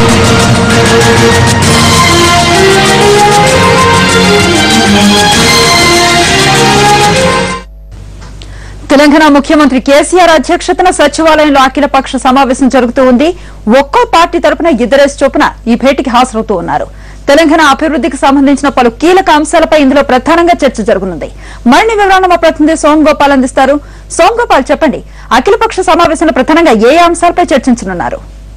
తెలంగాణ ముఖ్యమంత్రి కేసీఆర్ అధ్యక్షతన సచివాలయంలో అఖిలపక్ష సమావేశం జరుగుతూ ఉంది ఒక్కో పార్టీ తరపున ఇద్దరేసి చొప్పున ఈ భేటీకి హాజరవుతూ ఉన్నారు తెలంగాణ అభివృద్ధికి సంబంధించిన పలు కీలక అంశాలపై ఇందులో ప్రధానంగా చర్చ జరగనుంది మరిన్ని వివరాలను మా ప్రతినిధి సోమ్ గోపాల్ అందిస్తారు సోమ్ గోపాల్ చెప్పండి అఖిలపక్ష సమావేశంలో ప్రధానంగా ఏ అంశాలపై చర్చించనున్నారు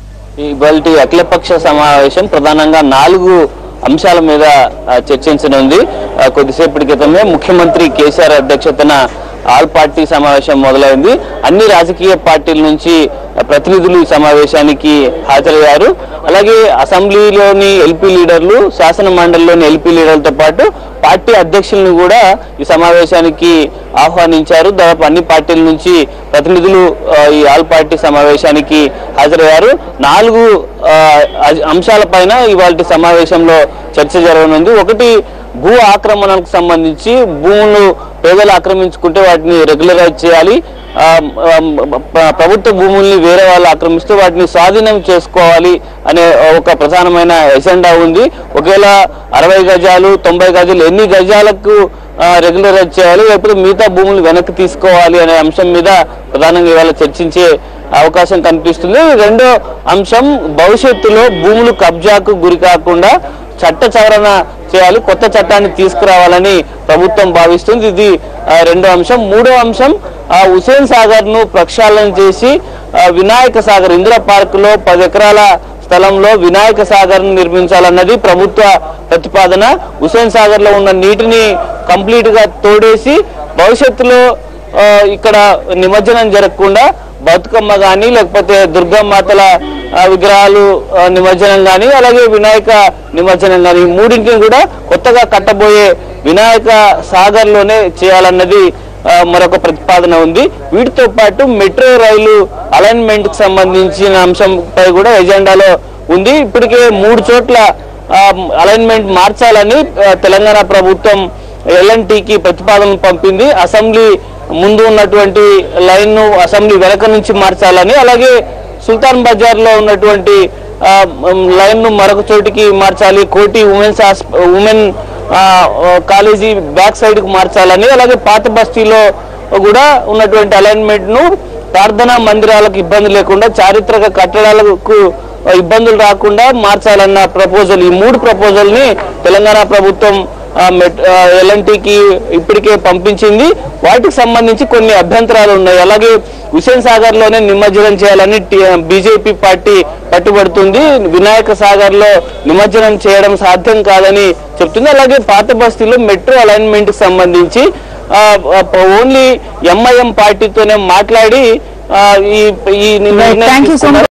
ఇవాళ అఖిలపక్ష సమావేశం ప్రధానంగా నాలుగు అంశాల మీద ఆ, చర్చించనుంది ఆ, కొద్దిసేపటి క్రితమే ముఖ్యమంత్రి కేసీఆర్ అధ్యక్షతన ఆల్ పార్టీ సమావేశం మొదలైంది అన్ని రాజకీయ పార్టీల నుంచి ఆ, ప్రతినిధులు ఈ సమావేశానికి హాజరయ్యారు అలాగే అసెంబ్లీలోని ఎల్పీ లీడర్లు శాసన మండలిలోని ఎల్పీ లీడర్లతో పాటు పార్టీ అధ్యక్షులను కూడా ఈ సమావేశానికి ఆహ్వానించారు దాదాపు అన్ని పార్టీల నుంచి ప్రతినిధులు ఆ, ఈ ఆల్ పార్టీ సమావేశానికి హాజరయ్యారు నాలుగు ఆ, అ- అంశాలపైన ఇవాళ సమావేశంలో చర్చ జరగనుంది ఒకటి భూ ఆక్రమణకు సంబంధించి భూములు పేదలు ఆక్రమించుకుంటే వాటిని రెగ్యులరైజ్ చేయాలి ఆ, ఆ, ప్ర- ప్రభుత్వ భూముల్ని వేరే వాళ్ళు ఆక్రమిస్తే వాటిని స్వాధీనం చేసుకోవాలి అనే ఒక ప్రధానమైన ఎజెండా ఉంది ఒకవేళ అరవై గజాలు తొంభై గజాలు ఎన్ని గజాలకు ఆ, రెగ్యులరైజ్ చేయాలి లేకపోతే మిగతా భూములు వెనక్కి తీసుకోవాలి అనే అంశం మీద ప్రధానంగా ఇవాళ చర్చించే అవకాశం కనిపిస్తుంది రెండో అంశం భవిష్యత్తులో భూములు కబ్జాకు గురి కాకుండా చట్ట సవరణ చేయాలి కొత్త చట్టాన్ని తీసుకురావాలని ప్రభుత్వం భావిస్తుంది ఇది ఆ, రెండో అంశం మూడో అంశం ఆ, హుసేన్ సాగర్ ను ప్రక్షాళన చేసి ఆ, వినాయక సాగర్ ఇందిరా పార్క్ లో పది ఎకరాల స్థలంలో వినాయక సాగర్ నిర్మించాలన్నది ప్రభుత్వ ప్రతిపాదన హుసేన్ సాగర్ లో ఉన్న నీటిని కంప్లీట్ గా తోడేసి భవిష్యత్తులో ఆ, ఇక్కడ నిమజ్జనం జరగకుండా బతుకమ్మ కానీ లేకపోతే దుర్గమాతల ఆ, విగ్రహాలు ఆ, నిమజ్జనం కానీ అలాగే వినాయక నిమజ్జనం కానీ ఈ మూడింటిని కూడా కొత్తగా కట్టబోయే వినాయక సాగర్ లోనే చేయాలన్నది ఆ, మరొక ప్రతిపాదన ఉంది వీటితో పాటు మెట్రో రైలు అలైన్మెంట్ కి సంబంధించిన అంశంపై కూడా ఎజెండాలో ఉంది ఇప్పటికే మూడు చోట్ల అలైన్మెంట్ మార్చాలని ఆ, తెలంగాణ ప్రభుత్వం ఎల్ఎన్టీకి ప్రతిపాదనలు పంపింది అసెంబ్లీ ముందు ఉన్నటువంటి లైన్ ను అసెంబ్లీ వెనక నుంచి మార్చాలని అలాగే సుల్తాన్ బజార్ లో ఉన్నటువంటి ఆ, మ్, లైన్ ను మరొక చోటికి మార్చాలి కోటి ఉమెన్స్ హాస్ప- ఉమెన్ ఆ, ఆ, కాలేజీ బ్యాక్ సైడ్ కు మార్చాలని అలాగే పాత బస్తీలో కూడా ఉన్నటువంటి అలైన్మెంట్ ను ప్రార్థనా మందిరాలకు ఇబ్బంది లేకుండా చారిత్రక కట్టడాలకు ఇబ్బందులు రాకుండా మార్చాలన్న ప్రపోజల్ ఈ మూడు ప్రపోజల్ ని తెలంగాణ ప్రభుత్వం ఎల్ఎన్టీకి ఇప్పటికే పంపించింది వాటికి సంబంధించి కొన్ని అభ్యంతరాలు ఉన్నాయి అలాగే హుసేన్ సాగర్ లోనే నిమజ్జనం చేయాలని బీజేపీ పార్టీ పట్టుబడుతుంది వినాయక సాగర్ లో నిమజ్జనం చేయడం సాధ్యం కాదని చెప్తుంది అలాగే పాత బస్తీలో మెట్రో అలైన్మెంట్ కి సంబంధించి ఓన్లీ ఎంఐఎం పార్టీతోనే మాట్లాడి ఆ, ఈ ఈ నిర్ణయం Thank you so much. తీసుకున్నారు.